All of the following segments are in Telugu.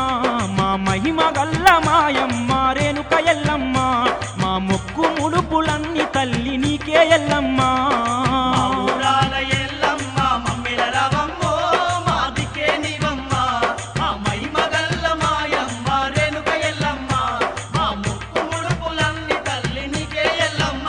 మా మహిమ గల్ల మాయమ్మ రేణుక ఎల్లమ్మ మా మొక్కు ముడుపులన్నీ తల్లి నీకే ఎల్లమ్మా మా ఊరాల ఎల్లమ్మ మమ్మిల రవమ్మో మా దిక్కే నీవమ్మ మా మహిమగల్ల మాయమ్మ రేణుక ఎల్లమ్మ మా ముక్కు ముడుపులన్నీ తల్లి నీకే ఎల్లమ్మ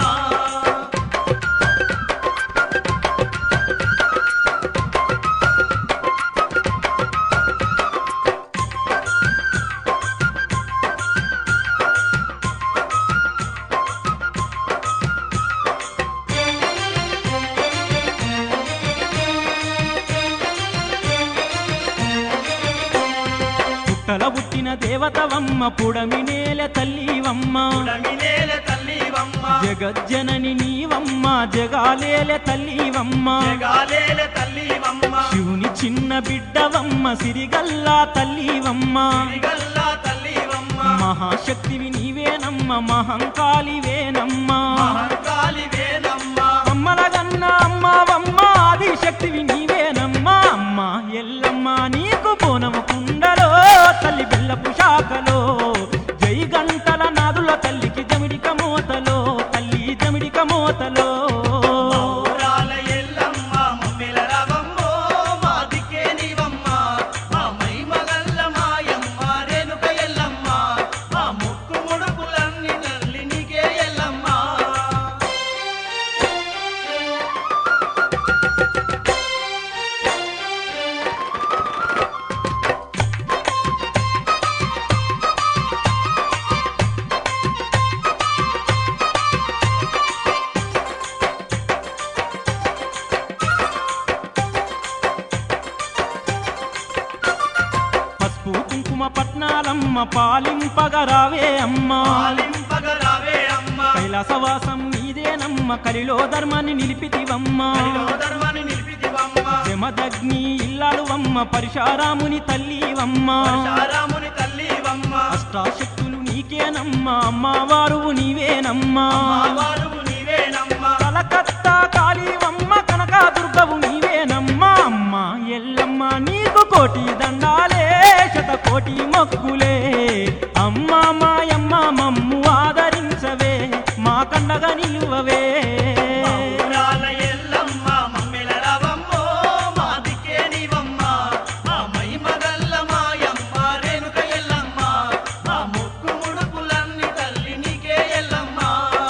పుట్టల పుట్టిన దేవతవమ్మ పుడమి నేల తల్లివమ్మ పుడమినేల తల్లివమ్మ జగజ్జనని నీవమ్మ జగాలేల తల్లివమ్మ జగాలేల తల్లివమ్మ శివుని చిన్న బిడ్డవమ్మ సిరిగల్లా తల్లివమ్మ సిరిగల్లా తల్లివమ్మ మహాశక్తివి నీవేనమ్మ మహంకాళివేనమ్మ మహంకాళి వేదమ్మ అమ్మల గన్న అమ్మవమ్మ ఆదిశక్తివి నీవేనమ్మ అమ్మ ఎల్లమ్మ నీకు బోనము కుండలో తల్లి బెల్లపు శాఖలో జై గంటల నాదుల తల్లికి జమిడిక మోతలో తల్లి జమిడిక మోతలో మా ఊరాల ఎల్లమ్మ మమ్మిల రవమ్మో మా దిక్కే నీవమ్మ మా మహిమగల్ల మాయమ్మ రేణుక ఎల్లమ్మ మా ముక్కు ముడుపులన్నీ తల్లి నీకే ఎల్లమ్మ పసుపు కుంకుమ పట్నాలమ్మ పాలింపగరావే అమ్మ పాలింపగరావే అమ్మ కైలాసవాసం నీదేనమ్మ కలిలో ధర్మాన్ని నిలిపితివమ్మ హరిలో ధర్మాన్ని నిలిపితివమ్మ జమదగ్ని ఇల్లాలువమ్మ పరిశారాముని తల్లివమ్మ పరశారాముని తల్లివమ్మ అష్టాశక్తులు నీకేనమ్మ అమ్మవారు నీవేనమ్మా మావారువు నీవేనమ్మ కలకత్తా కాళీవమ్మ కనకాదుర్గవు నీవేనమ్మా అమ్మ ఎల్లమ్మ నీకు కోటి దండాలే శత కోటి మొక్కులే అమ్మ మాయమ్మ మమ్ము ఆదరించవే మా కండగా నిలువవే మా ఊరాల ఎల్లమ్మ మమ్మిల రవమ్మో మా దిక్కే నీవమ్మ మా మహిమగల్ల మాయమ్మ రేణుక ఎల్లమ్మ మా ముక్కు ముడుపులన్నీ తల్లి నీకే ఎల్లమ్మ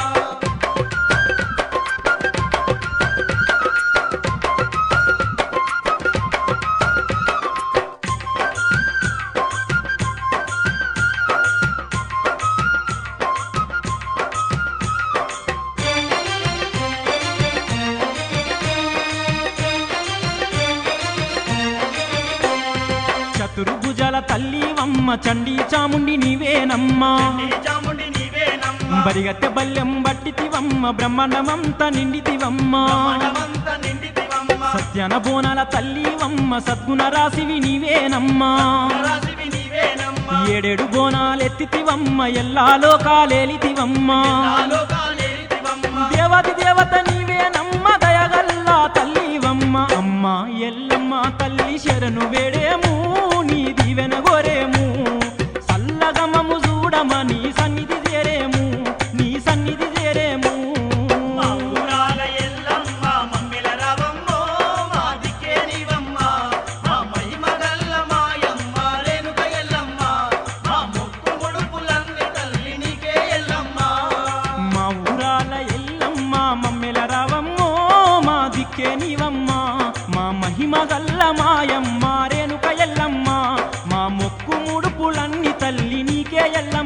చతుర్భుజాల తల్లివమ్మ చండీ చాముండి నీవేనమ్మా నీ చాముండి నీవేనమ్మ బరిగత్తె బల్యం బట్టితివమ్మ బ్రహ్మాండమంతా నిండితివమ్మ మనమంతా నిండితివమ్మ సత్యన బోనాల తల్లివమ్మ సద్గుణ రాశివి నీవేనమ్మా రాశివి నీవేనమ్మ ఏడేడు బోనాలెత్తితివమ్మ ఎల్లా లోకాలేలితివమ్మ నాలోకాలేరితివమ్మ దేవతి దేవత నీవేనమ్మ దయగల్లా తల్లివమ్మ అమ్మ ఎల్లమ్మ తల్లి శరణు వేడేము నీ దీవెన గోరేము సల్లగమము చూడమని సన్నిధి చేరేము నీ సన్నిధి చేరేము మా ఊరాల ఎల్లమ్మ మమ్మిల రవమ్మో మా దిక్కే నీవమ్మ మా మహిమగల్ల మాయమ్మ రేణుక ఎల్లమ్మ మా ముక్కు ముడుపులన్నీ తల్లి నీకే ఎల్లమ్మ మా ఊరాల ఎల్లమ్మ మమ్మెల రావమ్మో మా దిక్కే నీవమ్మ మా మహిమ గల్ల మాయమ్మ రేణుక ఎల్లమ్మ మా మొక్కు ముడుపులన్నీ తల్లి నీకే ఎల్లమ్మ